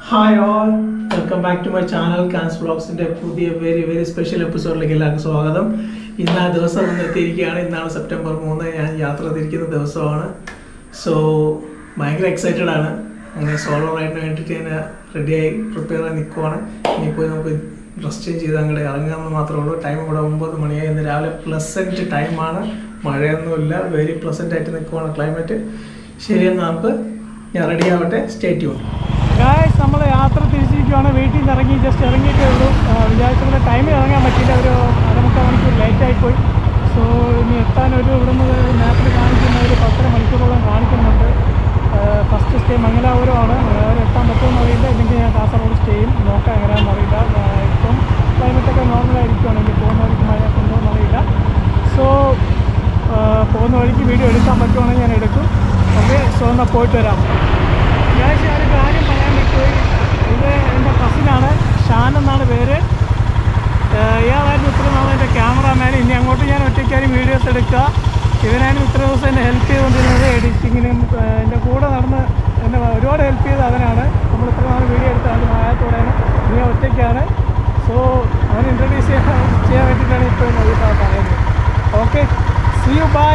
Hi all welcome back to my channel കാൻസ് ബ്ലോഗ്സിന്റെ പുതിയ വെരി വെരി സ്പെഷ്യൽ എപ്പിസോഡിലേക്ക് എല്ലാവർക്കും സ്വാഗതം ഇന്ന് ആ ദിവസം വന്നെത്തിയിരിക്കുകയാണ് ഇന്നാണ് സെപ്റ്റംബർ മൂന്ന് ഞാൻ യാത്ര തിരിക്കുന്ന ദിവസമാണ് സോ ഭയങ്കര എക്സൈറ്റഡ് ആണ് അങ്ങനെ സോളോ റൈഡിന് വേണ്ടിയിട്ട് ഞാൻ റെഡിയായി പ്രിപ്പയർ ആയി നിൽക്കുവാണ് ഇനിയിപ്പോൾ നമുക്ക് ഡ്രസ് ചേഞ്ച് ചെയ്ത് അങ്ങോട്ട് ഇറങ്ങാമെന്ന് മാത്രമേ ഉള്ളൂ ടൈം ഇവിടെ ഒമ്പത് മണിയായി ഇന്ന് രാവിലെ പ്ലസൻറ്റ് ടൈമാണ് മഴയൊന്നുമില്ല വെരി പ്ലസൻ്റ് ആയിട്ട് നിൽക്കുവാണ് ക്ലൈമറ്റ് ശരിയെന്ന് നമുക്ക് ഞാൻ റെഡി ആവട്ടെ സ്റ്റേറ്റ് ചെയ്യും ഗായ്സ് നമ്മൾ യാത്ര തിരിച്ചിരിക്കുകയാണ് വീട്ടിൽ നിന്ന് ഇറങ്ങി ജസ്റ്റ് ഇറങ്ങിയിട്ടേ ഉള്ളൂ ആ, വിചാരിച്ച പോലെ ടൈമിൽ ഇറങ്ങാൻ പറ്റിയില്ല ഒരു അരമുക്കാൽ മണിക്കൂർ ലേറ്റ് ആയിപ്പോയി സോ ഇനി എത്താൻ ഒരു ഇവിടുന്ന് മാപ്പിൽ കാണിക്കുന്ന ഒരു പത്തര മണിക്കൂറോളം കാണിക്കുന്നുണ്ട് ഫസ്റ്റ് സ്റ്റേ മംഗലാപുരമാണ് മംഗലാപുരം എത്താൻ പറ്റുമെന്ന് അറിയില്ല ഇല്ലെങ്കിൽ ഞാൻ കാസർഗോഡ് സ്റ്റേ ചെയ്യും നോക്കാം എങ്ങനെയാണെന്ന് അറിയില്ല ആ, ഇപ്പം ക്ലൈമറ്റൊക്കെ നോർമലായിരിക്കുകയാണ് ഇനി പോകുന്ന വഴിക്ക് മഴ ഉണ്ടോ എന്നറിയില്ല സോ പോകുന്ന വഴിക്ക് വീഡിയോ എടുക്കാൻ പറ്റുവാണെങ്കിൽ ഞാൻ എടുക്കും ഓക്കെ സോ എന്നാൽ പോയിട്ട് വരാം ഞാൻ ഒരു കാര്യം പറയാൻ വിട്ടുപോയി ഇത് എൻ്റെ കസിനാണ് ഷാൻ എന്നാണ് പേര് ഏഹ് ഇയാളായിരുന്നു ഇത്ര നാളെ എൻ്റെ ക്യാമറാമാൻ ഇനി അങ്ങോട്ട് ഞാൻ ഒറ്റയ്ക്കാരും വീഡിയോസ് എടുക്കുക ഇവനായിരുന്നു ഇത്ര ദിവസം എന്നെ ഹെൽപ്പ് ചെയ്തുകൊണ്ടിരുന്നത് എഡിറ്റിങ്ങിനും ഏഹ് എൻ്റെ കൂടെ നടന്ന് എന്നെ ഒരുപാട് ഹെൽപ്പ് ചെയ്ത് അവനാണ് നമ്മൾ ഇത്ര നാൾ വീഡിയോ എടുത്ത അത് മായത്തോടെയാണ് ഇനി ഒറ്റയ്ക്കാണ് സോ അവൻ ഇൻട്രൊഡ്യൂസ് ചെയ്യാൻ ചെയ്യാൻ വേണ്ടിയിട്ടാണ് ഇപ്പോൾ ഈ പറയുന്നത് okay see you bye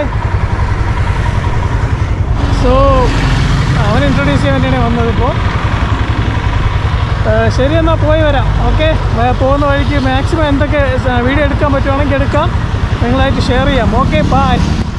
so അവൻ ഇൻട്രൊഡ്യൂസ് ചെയ്യാൻ വേണ്ടിയാണ് വന്നതിപ്പോൾ ശരി എന്നാൽ പോയി വരാം ഓക്കെ പോകുന്ന വഴിക്ക് മാക്സിമം എന്തൊക്കെ വീഡിയോ എടുക്കാൻ പറ്റുവാണെങ്കിൽ എടുക്കാം നിങ്ങളായിട്ട് ഷെയർ ചെയ്യാം ഓക്കെ ബായ്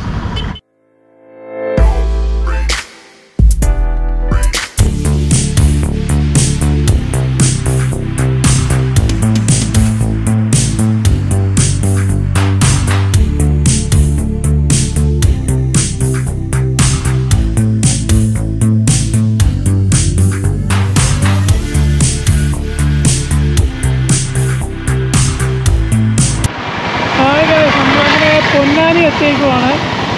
ഹായ് ഗൈസ് നമ്മളങ്ങനെ പൊന്നാനി എത്തിയേക്കുവാണ്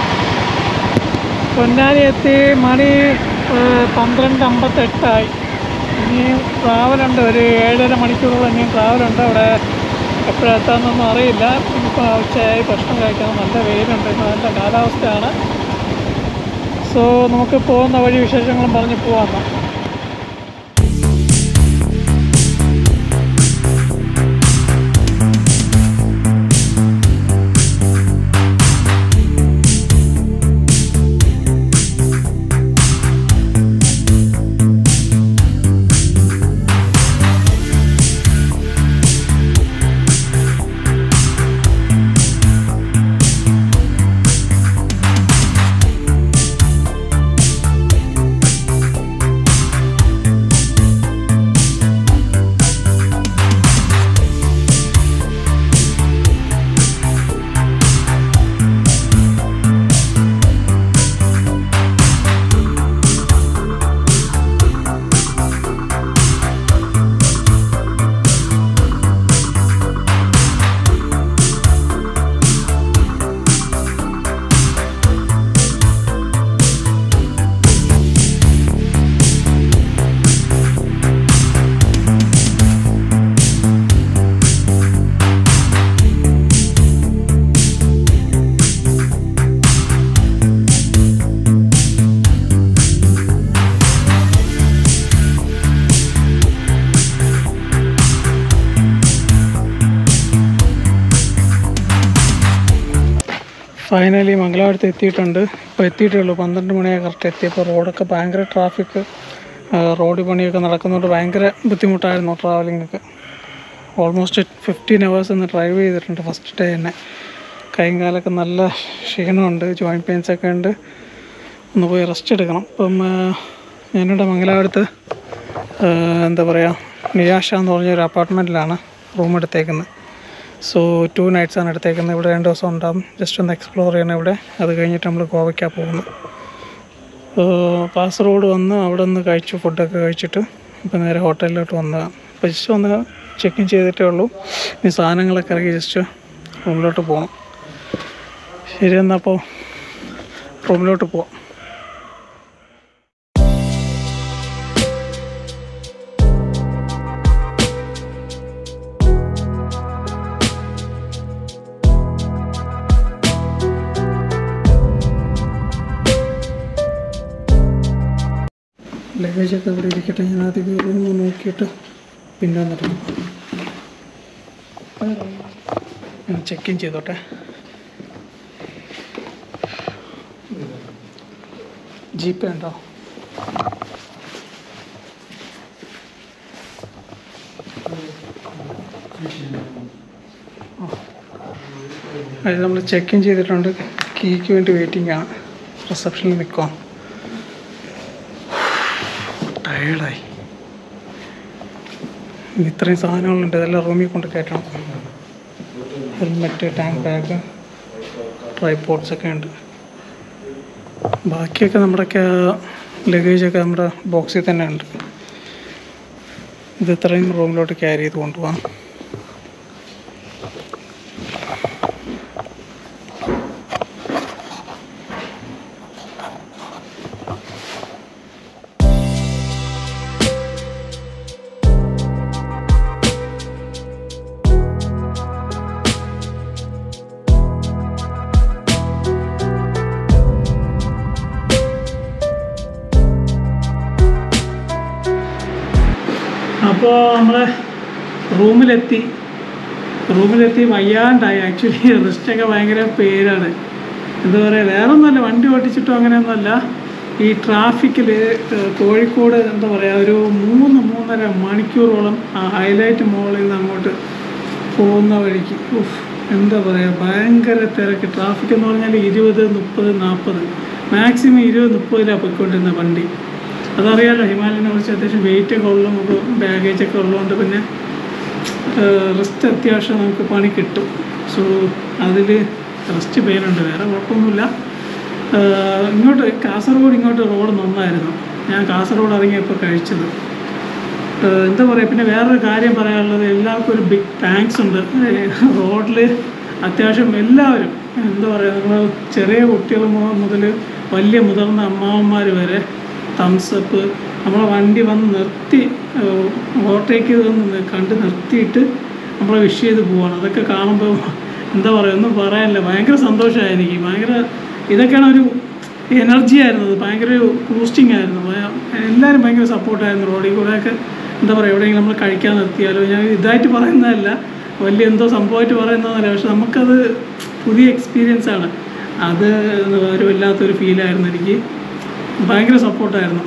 പൊന്നാനി എത്തി മണി ഏഹ്, പന്ത്രണ്ട് അമ്പത്തെട്ടായി ഇനിയും ട്രാവലുണ്ട് ഒരു ഏഴര മണിക്കൂറോളം ഇനിയും ട്രാവലുണ്ട് അവിടെ എപ്പോഴെത്താമെന്നൊന്നും അറിയില്ല ഇപ്പോൾ ഉച്ചയായി ഭക്ഷണം കഴിക്കണം നല്ല വെയിലുണ്ട് ഇന്ന് നല്ല കാലാവസ്ഥയാണ് സോ നമുക്ക് പോകുന്ന വഴി വിശേഷങ്ങളും പറഞ്ഞ് പോവാം എന്നാ. ഫൈനലി മംഗലാപുരത്ത് എത്തിയിട്ടുണ്ട് ഇപ്പോൾ എത്തിയിട്ടേ ഉള്ളൂ പന്ത്രണ്ട് മണിയായി കറക്റ്റ് എത്തിയപ്പോൾ റോഡൊക്കെ ഭയങ്കര ട്രാഫിക് റോഡ് പണിയൊക്കെ നടക്കുന്നതുകൊണ്ട് ഭയങ്കര ബുദ്ധിമുട്ടായിരുന്നു ട്രാവലിംഗ് ഒക്കെ ഓൾമോസ്റ്റ് ഫിഫ്റ്റീൻ അവേഴ്സ് ഒന്ന് ഡ്രൈവ് ചെയ്തിട്ടുണ്ട് ഫസ്റ്റ് ഡേ തന്നെ കൈയും കാലൊക്കെ നല്ല ക്ഷീണമുണ്ട് ജോയിൻറ്റ് പെയിൻസ് ഒക്കെ ഉണ്ട് ഒന്ന് പോയി റെസ്റ്റ് എടുക്കണം ഇപ്പം ആ, ഞാനിവിടെ മംഗലാപുരത്ത് ആ, എന്താ പറയുക നിയാഷ എന്ന് പറഞ്ഞൊരു അപ്പാർട്ട്മെൻറ്റിലാണ് റൂം എടുത്തേക്കുന്നത് സോ ടു നൈറ്റ്സ് ആണ് എടുത്തേക്കുന്നത് ഇവിടെ രണ്ട് ദിവസം ഉണ്ടാകും ജസ്റ്റ് ഒന്ന് എക്സ്പ്ലോർ ചെയ്യണം ഇവിടെ അത് കഴിഞ്ഞിട്ട് നമ്മൾ ഗോവയ്ക്കാണ് പോകുന്നത് കാസർഗോഡ് വന്ന് അവിടെ നിന്ന് കഴിച്ചു ഫുഡൊക്കെ കഴിച്ചിട്ട് ഇപ്പോൾ നേരെ ഹോട്ടലിലോട്ട് വന്നതാണ് അപ്പോൾ ജസ്റ്റ് ഒന്ന് ചെക്ക് ഇൻ ചെയ്തിട്ടേ ഉള്ളൂ ഇനി സാധനങ്ങളൊക്കെ ഇറങ്ങി ജസ്റ്റ് റൂമിലോട്ട് പോകണം ശരി എന്നാൽ അപ്പോൾ റൂമിലോട്ട് പോവാം ലഗേജൊക്കെ ഇവിടെ ഇരിക്കട്ടെ ഞാൻ ആദ്യം റൂം നോക്കിയിട്ട് പിന്നെ വന്നിട്ട് ചെക്ക് ഇൻ ചെയ്തോട്ടെ ജി പേ ഉണ്ടോ അത് നമ്മൾ ചെക്ക് ഇൻ ചെയ്തിട്ടുണ്ട് കീക്ക് വേണ്ടി വെയിറ്റിംഗ് ആണ് റിസപ്ഷനിൽ നിൽക്കാം ടയേർഡായി ഇനി ഇത്രയും സാധനങ്ങളുണ്ട് ഇതെല്ലാം റൂമിൽ കൊണ്ട് കയറ്റണം ഹെൽമെറ്റ് ടാങ്ക് ബാഗ് ട്രൈപോഡ്സ് ഒക്കെ ഉണ്ട് ബാക്കിയൊക്കെ നമ്മുടെ ലഗേജൊക്കെ നമ്മുടെ ബോക്സിൽ തന്നെ ഉണ്ട് ഇത് ഇത്രയും റൂമിലോട്ട് ക്യാരി ചെയ്ത് കൊണ്ടുപോകാം അപ്പോൾ നമ്മൾ റൂമിലെത്തി റൂമിലെത്തി വയ്യാണ്ടായി ആക്ച്വലി റിസ്റ്റൊക്കെ ഭയങ്കര പേരാണ് എന്താ പറയുക വേറെ ഒന്നുമല്ല വണ്ടി ഓടിച്ചിട്ടോ അങ്ങനെയൊന്നുമല്ല ഈ ട്രാഫിക്കിൽ കോഴിക്കോട് എന്താ പറയുക ഒരു മൂന്ന് മൂന്നര മണിക്കൂറോളം ആ ഹൈലൈറ്റ് മോളിൽ നിന്ന് അങ്ങോട്ട് പോകുന്ന വഴിക്ക് ഉഫ്, എന്താ പറയുക ഭയങ്കര തിരക്ക് ട്രാഫിക് എന്ന് പറഞ്ഞാൽ ഇരുപത് മുപ്പത് നാൽപ്പത് മാക്സിമം ഇരുപത് മുപ്പതിലാണ് പോയിക്കൊണ്ടിരുന്ന വണ്ടി അതറിയാലോ ഹിമാലയനെ കുറിച്ച് അത്യാവശ്യം വെയിറ്റ് ഒക്കെ ഉള്ള നമുക്ക് ബാഗേജ് ഒക്കെ ഉള്ളതുകൊണ്ട് പിന്നെ റെസ്റ്റ് അത്യാവശ്യം നമുക്ക് പണി കിട്ടും സോ അതിൽ റെസ്റ്റ് പേരുണ്ട് വേറെ കുഴപ്പമൊന്നുമില്ല ഏഹ് ഇങ്ങോട്ട് കാസർഗോഡ് ഇങ്ങോട്ട് റോഡ് നന്നായിരുന്നു ഞാൻ കാസർഗോഡ് ഇറങ്ങിയപ്പോൾ കഴിച്ചത് ഏഹ് എന്താ പറയുക പിന്നെ വേറൊരു കാര്യം പറയാനുള്ളത് എല്ലാവർക്കും ഒരു ബിഗ് താങ്ക്സ് ഉണ്ട് റോഡിൽ അത്യാവശ്യം എല്ലാവരും എന്താ പറയുക നമ്മൾ ചെറിയ കുട്ടികൾ മുതൽ വലിയ മുതിർന്ന അമ്മാവന്മാർ വരെ തംസപ്പ് നമ്മളെ വണ്ടി വന്ന് നിർത്തി ഓവർടേക്ക് ചെയ്തൊന്ന് കണ്ട് നിർത്തിയിട്ട് നമ്മളെ വിഷ് ചെയ്ത് പോവാണ് അതൊക്കെ കാണുമ്പോൾ എന്താ പറയുക ഒന്നും പറയാനില്ല ഭയങ്കര സന്തോഷമായി എനിക്ക് ഭയങ്കര ഇതൊക്കെയാണ് ഒരു എനർജി ആയിരുന്നത് ഭയങ്കര ഒരു ബൂസ്റ്റിംഗ് ആയിരുന്നു ഭയ- എല്ലാവരും ഭയങ്കര സപ്പോർട്ടായിരുന്നു റോഡിൽ കൂടെയൊക്കെ എന്താ പറയുക എവിടെയെങ്കിലും നമ്മൾ കഴിക്കാൻ നിർത്തിയാലോ ഞാൻ ഇതായിട്ട് പറയുന്നതല്ല വലിയ എന്തോ സംഭവമായിട്ട് പറയുന്നതല്ല പക്ഷെ നമുക്കത് പുതിയ എക്സ്പീരിയൻസ് ആണ് അത് ഒരു വല്ലാത്തൊരു ഫീലായിരുന്നു എനിക്ക് ഭയങ്കര സപ്പോർട്ടായിരുന്നു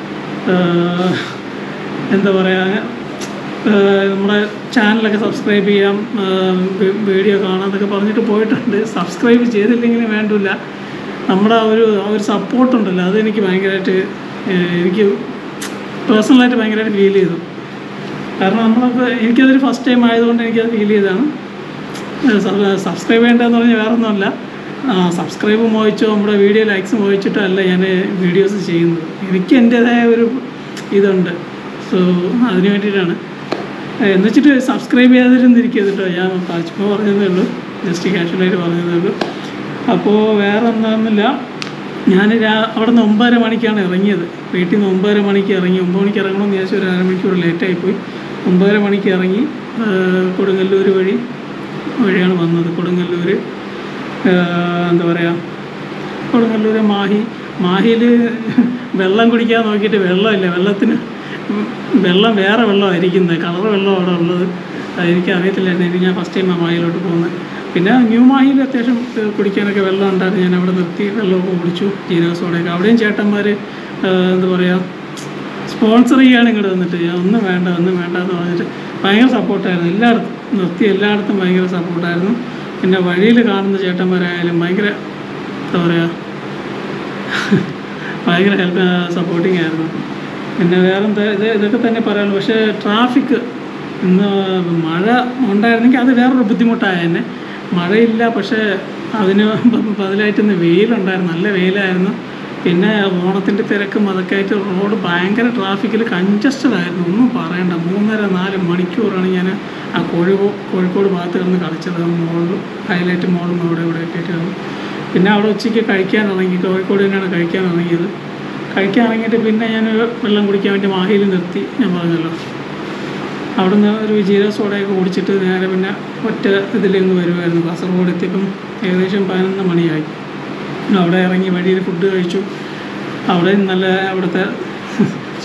ആഹ് എന്താ പറയുക ആഹ് നമ്മുടെ ചാനലൊക്കെ സബ്സ്ക്രൈബ് ചെയ്യാം ആഹ് വി- വീഡിയോ കാണാമെന്നൊക്കെ പറഞ്ഞിട്ട് പോയിട്ടുണ്ട് സബ്സ്ക്രൈബ് ചെയ്തില്ലെങ്കിലും വേണ്ടില്ല നമ്മുടെ ആ ഒരു ആ ഒരു സപ്പോർട്ടുണ്ടല്ലോ അതെനിക്ക് ഭയങ്കരമായിട്ട് ആഹ് എനിക്ക് പേഴ്സണലായിട്ട് ഭയങ്കരമായിട്ട് ഫീൽ ചെയ്തു കാരണം നമ്മളപ്പോൾ എനിക്കതൊരു ഫസ്റ്റ് ടൈം ആയതുകൊണ്ട് എനിക്കത് ഫീൽ ചെയ്തതാണ് സബ്സ്ക്രൈബ് ചെയ്യേണ്ടതെന്ന് പറഞ്ഞാൽ വേറെ ഒന്നുമല്ല സബ്സ്ക്രൈബ് മോഹിച്ചോ നമ്മുടെ വീഡിയോ ലൈക്സ് മോഹിച്ചിട്ടോ അല്ല ഞാൻ വീഡിയോസ് ചെയ്യുന്നത് എനിക്ക് എൻ്റേതായ ഒരു ഇതുണ്ട് സോ അതിന് വേണ്ടിയിട്ടാണ് എന്ന് വെച്ചിട്ട് സബ്സ്ക്രൈബ് ചെയ്യാതിരുന്നിരിക്കരുത് കേട്ടോ ഞാൻ ചുമ്മാ പറഞ്ഞതേ ഉള്ളൂ ജസ്റ്റ് കാഷ്വലായിട്ട് പറഞ്ഞതേ ഉള്ളൂ അപ്പോൾ വേറെ ഒന്നൊന്നുമില്ല ഞാൻ രാ അവിടെ നിന്ന് ഒമ്പതര മണിക്കാണ് ഇറങ്ങിയത് വീട്ടിൽ നിന്ന് ഒമ്പതര മണിക്ക് ഇറങ്ങി ഒമ്പത് മണിക്ക് ഇറങ്ങണമെന്ന് വിചാരിച്ചു ഒരു അരമണിക്കൂർ ലേറ്റായിപ്പോയി ഒമ്പതര മണിക്ക് ഇറങ്ങി ആ, കൊടുങ്ങല്ലൂർ വഴി വഴിയാണ് വന്നത് കൊടുങ്ങല്ലൂർ എന്താ പറയുക കൊടുങ്ങല്ലൂർ മാഹി മാഹിയിൽ വെള്ളം കുടിക്കാൻ നോക്കിയിട്ട് വെള്ളമില്ല വെള്ളത്തിന് ഉം വെള്ളം വേറെ വെള്ളമായിരിക്കുന്നത് കളർ വെള്ളം അവിടെ ഉള്ളത് അത് എനിക്ക് അറിയത്തില്ലായിരുന്നു എനിക്ക് ഞാൻ ഫസ്റ്റ് ടൈമാണ് മാഹിയിലോട്ട് പോകുന്നത് പിന്നെ ന്യൂ മാഹിയിൽ അത്യാവശ്യം ഏഹ്, കുടിക്കാനൊക്കെ വെള്ളം ഉണ്ടായിരുന്നു ഞാൻ അവിടെ നിർത്തി വെള്ളമൊക്കെ കുടിച്ചു ജീരക സോഡയൊക്കെ അവിടെയും ചേട്ടന്മാർ എന്താ പറയുക സ്പോൺസർ ചെയ്യാണ് ഇങ്ങോട്ട് വന്നിട്ട് ഞാൻ ഒന്നും വേണ്ട ഒന്നും വേണ്ട എന്ന് പറഞ്ഞിട്ട് ഭയങ്കര സപ്പോർട്ടായിരുന്നു എല്ലായിടത്തും നിർത്തി എല്ലായിടത്തും ഭയങ്കര സപ്പോർട്ടായിരുന്നു പിന്നെ വഴിയിൽ കാണുന്ന ചേട്ടന്മാരായാലും ഭയങ്കര എന്താ പറയുക ഭയങ്കര ഹെൽപ്പ് സപ്പോർട്ടിങ് ആയിരുന്നു പിന്നെ വേറെ എന്താ ഇത് ഇതൊക്കെ തന്നെ പറയാനുള്ളൂ പക്ഷേ ട്രാഫിക് ഇന്ന് മഴ ഉണ്ടായിരുന്നെങ്കിൽ അത് വേറൊരു ബുദ്ധിമുട്ടായെന്നെ മഴയില്ല പക്ഷേ അതിന് ബദലായിട്ട് ഇന്ന് വെയിലുണ്ടായിരുന്നു നല്ല വെയിലായിരുന്നു പിന്നെ ഓണത്തിൻ്റെ തിരക്കും അതൊക്കെ ആയിട്ട് റോഡ് ഭയങ്കര ട്രാഫിക്കിൽ കൺജസ്റ്റഡ് ആയിരുന്നു ഒന്നും പറയണ്ട മൂന്നര നാല് മണിക്കൂറാണ് ഞാൻ ആ കോഴിക്കോ കോഴിക്കോട് ഭാഗത്ത് കിടന്ന് കളിച്ചത് മോളിൽ ഹൈലൈറ്റ് മോളും അവിടെ ഇവിടെ ഒക്കെ ആയിട്ട് പിന്നെ അവിടെ ഉച്ചയ്ക്ക് കഴിക്കാൻ ഇറങ്ങി കോഴിക്കോട് തന്നെയാണ് കഴിക്കാൻ ഇറങ്ങിയത് കഴിക്കാൻ ഇറങ്ങിയിട്ട് പിന്നെ ഞാൻ വെള്ളം കുടിക്കാൻ വേണ്ടി മാഹിയിൽ നിർത്തി ഞാൻ പറഞ്ഞല്ലോ അവിടുന്ന് ഒരു ജീരക സോഡയൊക്കെ കുടിച്ചിട്ട് നേരെ പിന്നെ ഒറ്റ ഇതിലിങ്ങ് വരുമായിരുന്നു കാസർഗോഡ് എത്തിയപ്പം ഏകദേശം പതിനൊന്ന് മണിയായി അവിടെ ഇറങ്ങി വഴിയിൽ ഫുഡ് കഴിച്ചു അവിടെ നല്ല അവിടുത്തെ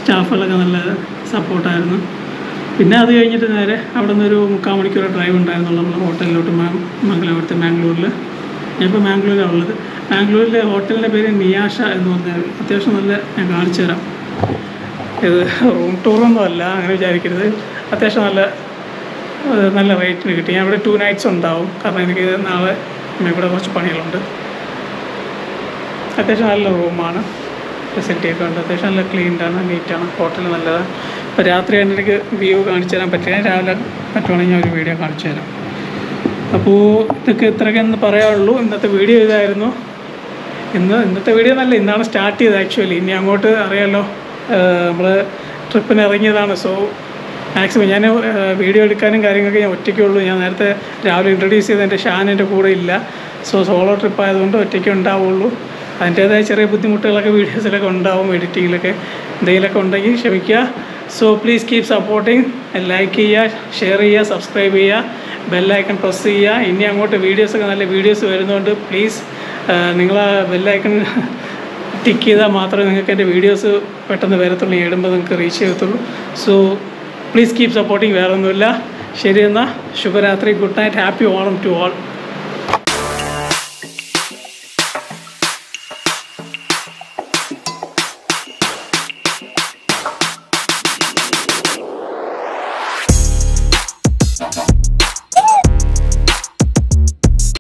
സ്റ്റാഫുകളൊക്കെ നല്ല സപ്പോർട്ടായിരുന്നു പിന്നെ അത് കഴിഞ്ഞിട്ട് നേരെ അവിടെ നിന്നൊരു മുക്കാൽ മണിക്കൂർ ഡ്രൈവ് ഉണ്ടായിരുന്നുള്ളൂ നമ്മൾ ഹോട്ടലിലോട്ട് മാ- മംഗലാപുരത്ത് മാംഗ്ലൂരിൽ ഞാനിപ്പോൾ മാംഗ്ലൂരിലാണ് ഉള്ളത് മാംഗ്ലൂരിലെ ഹോട്ടലിൻ്റെ പേര് നിയാഷ എന്ന് പറഞ്ഞാൽ അത്യാവശ്യം നല്ല ഞാൻ കാണിച്ചു തരാം ഇത് റൂം ടൂറൊന്നും അല്ല അങ്ങനെ വിചാരിക്കരുത് അത്യാവശ്യം നല്ല ഏഹ് നല്ല റേറ്റിന് കിട്ടി ഞാൻ ഇവിടെ ടു നൈറ്റ്സ് ഉണ്ടാവും കാരണം എനിക്ക് നാളെ ഇവിടെ കുറച്ച് പണികളുണ്ട് അത്യാവശ്യം നല്ല റൂമാണ് ഫെസിലിറ്റി ഒക്കെ ഉണ്ട് അത്യാവശ്യം നല്ല ക്ലീൻഡാണ് നീറ്റാണ് ഹോട്ടൽ നല്ലതാണ് ഇപ്പോൾ രാത്രി ആയിട്ട് എനിക്ക് വ്യൂ കാണിച്ചു തരാൻ പറ്റില്ല രാവിലെ പറ്റുവാണെങ്കിൽ ഞാൻ ഒരു വീഡിയോ കാണിച്ചു തരാം അപ്പോൾ ഇതൊക്കെ ഇത്രയൊക്കെ എന്ന് പറയാനുള്ളൂ ഇന്നത്തെ വീഡിയോ ഇതായിരുന്നു ഇന്ന് ഇന്നത്തെ വീഡിയോ നല്ല ഇന്നാണ് സ്റ്റാർട്ട് ചെയ്തത് ആക്ച്വലി ഇനി അങ്ങോട്ട് അറിയാലോ നമ്മൾ ട്രിപ്പിന് ഇറങ്ങിയതാണ് സോ മാക്സിമം ഞാൻ വീഡിയോ എടുക്കാനും കാര്യങ്ങളൊക്കെ ഞാൻ ഒറ്റയ്ക്കുള്ളൂ ഞാൻ നേരത്തെ രാവിലെ ഇൻട്രൊഡ്യൂസ് ചെയ്ത എൻ്റെ ഷാൻ എൻ്റെ കൂടെ ഇല്ല സോ സോളോ ട്രിപ്പ് ആയതുകൊണ്ട് ഒറ്റയ്ക്ക് ഉണ്ടാവുള്ളൂ അതിൻ്റേതായ ചെറിയ ബുദ്ധിമുട്ടുകളൊക്കെ വീഡിയോസിലൊക്കെ ഉണ്ടാവും എഡിറ്റിങ്ങിലൊക്കെ എന്തെങ്കിലുമൊക്കെ ഉണ്ടെങ്കിൽ ക്ഷമിക്കുക so please keep supporting like ചെയ്യുക ഷെയർ ചെയ്യുക സബ്സ്ക്രൈബ് ചെയ്യുക ബെല്ലൈക്കൺ പ്രസ് ചെയ്യുക ഇനി അങ്ങോട്ട് വീഡിയോസൊക്കെ നല്ല വീഡിയോസ് വരുന്നതുകൊണ്ട് പ്ലീസ് നിങ്ങൾ ആ ബെല്ലൈക്കൺ ടിക്ക് ചെയ്താൽ മാത്രമേ നിങ്ങൾക്ക് എൻ്റെ വീഡിയോസ് പെട്ടെന്ന് വരത്തുള്ളൂ ഞാൻ ഇടുമ്പോൾ നിങ്ങൾക്ക് റീച്ച് ചെയ്യത്തുള്ളൂ സോ പ്ലീസ് കീപ് സപ്പോർട്ടിങ് വേറെ ഒന്നുമില്ല ശരി എന്നാൽ ശുഭരാത്രി good night happy Onam to all